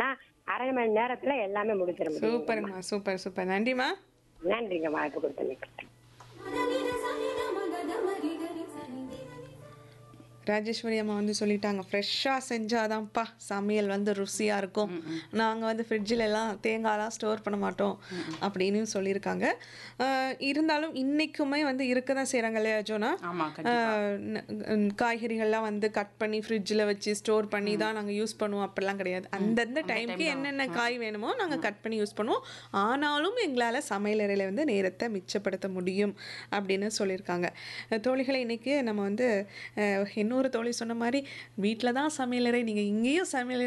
பண்ணா அரை மணி நேரத்துல எல்லாமே முடிச்சிட முடியும் சூப்பர்மா சூப்பர் சூப்பர் நன்றிம்மா நன்றிங்க வாய்ப்பு கொடுத்தமைக்கு ராஜேஸ்வரி அம்மா வந்து சொல்லிட்டாங்க ஃப்ரெஷ்ஷாக செஞ்சாதான்ப்பா சமையல் வந்து ருசியாக இருக்கும் நாங்கள் வந்து ஃப்ரிட்ஜில் எல்லாம் தேங்காய்லாம் ஸ்டோர் பண்ண மாட்டோம் அப்படின்னு சொல்லியிருக்காங்க ஆஹ் இருந்தாலும் இன்றைக்குமே வந்து இருக்க தான் செய்கிறாங்க இல்லையா ஜோனா ஆமா ஆஹ் ந- ந- காய்கறிகள்லாம் வந்து கட் பண்ணி ஃப்ரிட்ஜில் வச்சு ஸ்டோர் பண்ணி தான் நாங்கள் யூஸ் பண்ணுவோம் அப்படிலாம் கிடையாது அந்தந்த டைம்க்கு என்னென்ன காய் வேணுமோ நாங்கள் கட் பண்ணி யூஸ் பண்ணுவோம் ஆனாலும் எங்களால் சமையலறையில் வந்து நேரத்தை மிச்சப்படுத்த முடியும் அப்படின்னு சொல்லியிருக்காங்க அஹ் தோழிகளை இன்னைக்கு நம்ம வந்து அஹ் இன்னொரு தோழி சொன்ன மாதிரி வீட்டில் தான் சமையலறை நீங்கள் இங்கேயும் சமையல்